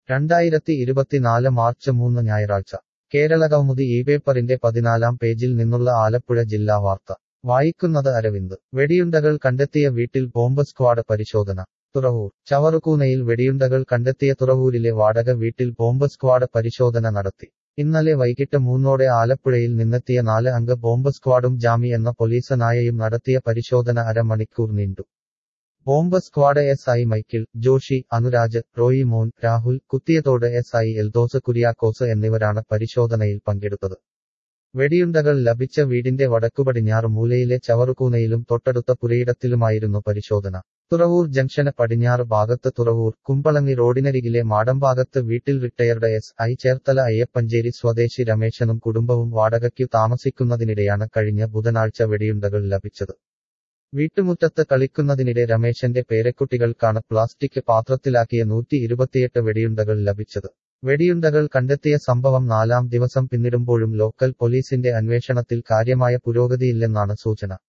രണ്ടായിരത്തി ഇരുപത്തിനാല് മാർച്ച് മൂന്ന് ഞായറാഴ്ച കേരള കൗമുദി ഈ പേപ്പറിന്റെ പതിനാലാം പേജിൽ നിന്നുള്ള ആലപ്പുഴ ജില്ലാ വാർത്ത വായിക്കുന്നത് അരവിന്ദ് വെടിയുണ്ടകൾ കണ്ടെത്തിയ വീട്ടിൽ ബോംബ് സ്ക്വാഡ് പരിശോധന തുറവൂർ ചവറുകൂനയിൽ വെടിയുണ്ടകൾ കണ്ടെത്തിയ തുറവൂരിലെ വാടക വീട്ടിൽ ബോംബ് സ്ക്വാഡ് പരിശോധന നടത്തി ഇന്നലെ വൈകിട്ട് മൂന്നോടെ ആലപ്പുഴയിൽ നിന്നെത്തിയ നാല് അംഗ ബോംബ് സ്ക്വാഡും ജാമി എന്ന പോലീസ് നായയും നടത്തിയ പരിശോധന അരമണിക്കൂർ നീണ്ടു bomb squad S I Michael Joshi Anuraj Roymon Rahul Kuthiyathode S I Eldhose Kuriakose എന്നിവരാണ് പരിശോധനയിൽ പങ്കെടുത്തത് വെടിയുണ്ടകൾ ലഭിച്ച വീടിന്റെ വടക്കുപടിഞ്ഞാറ് മൂലയിലെ ചവറുകൂനയിലും തൊട്ടടുത്ത പുരയിടത്തിലുമായിരുന്നു പരിശോധന തുറവൂർ ജംഗ്ഷന് പടിഞ്ഞാറ് ഭാഗത്ത് തുറവൂർ കുമ്പളങ്ങി റോഡിനരികിലെ മാടമ്പാകത്ത് വീട്ടിൽ retired S I Cherthala Ayyappancheri സ്വദേശി രമേശനും കുടുംബവും വാടകയ്ക്കു താമസിക്കുന്നതിനിടെയാണ് കഴിഞ്ഞ ബുധനാഴ്ച വെടിയുണ്ടകൾ ലഭിച്ചത് വീട്ടുമുറ്റത്ത് കളിക്കുന്നതിനിടെ രമേശന്റെ പേരക്കുട്ടികൾക്കാണ് പ്ലാസ്റ്റിക് പാത്രത്തിലാക്കിയ നൂറ്റി ഇരുപത്തിയെട്ട് വെടിയുണ്ടകൾ ലഭിച്ചത് വെടിയുണ്ടകൾ കണ്ടെത്തിയ സംഭവം നാലാം ദിവസം പിന്നിടുമ്പോഴും ലോക്കൽ പോലീസിന്റെ അന്വേഷണത്തിൽ കാര്യമായ പുരോഗതിയില്ലെന്നാണ് സൂചന